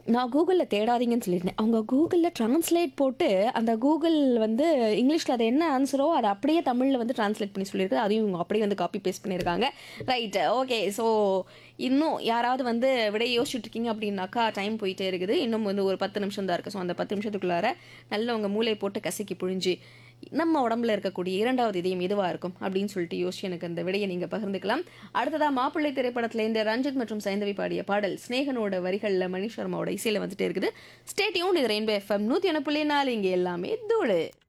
நான் கூகுளில் தேடாதீங்கன்னு சொல்லியிருந்தேன் அவங்க கூகுளில் ட்ரான்ஸ்லேட் போட்டு அந்த கூகுள் வந்து இங்கிலீஷில் அது என்ன ஆன்சரோ அதை அப்படியே தமிழில் வந்து ட்ரான்ஸ்லேட் பண்ணி சொல்லியிருக்கு அதையும் இவங்க அப்படியே வந்து காப்பி பேஸ்ட் பண்ணியிருக்காங்க ரைட் ஓகே ஸோ இன்னும் யாராவது வந்து விட யோசிச்சுட்டு இருக்கீங்க அப்படின்னாக்கா டைம் போயிட்டே இருக்குது இன்னும் வந்து ஒரு பத்து நிமிஷம் தான் இருக்குது ஸோ அந்த பத்து நிமிஷத்துக்குள்ளார நல்ல உங்கள் மூளை போட்டு கசக்கி புழிஞ்சு நம்ம உடம்புல இருக்கக்கூடிய இரண்டாவது இதயம் எதுவாக இருக்கும் அப்படின்னு சொல்லிட்டு யோசிச்சு எனக்கு அந்த விடையை நீங்கள் பகிர்ந்துக்கலாம் அடுத்ததாக மாப்பிள்ளை திரைப்படத்தில் இந்த ரஞ்சித் மற்றும் சைந்தவி பாடிய பாடல் ஸ்னேகனோட வரிகளில் மணி சர்மாவோட இசையில் வந்துட்டே இருக்குது ஸ்டேட்யூன் இது ரெயின்போ எஃப்எம் நூற்றி ஒன்று புள்ளி நாலு இங்கே எல்லாமே தூளு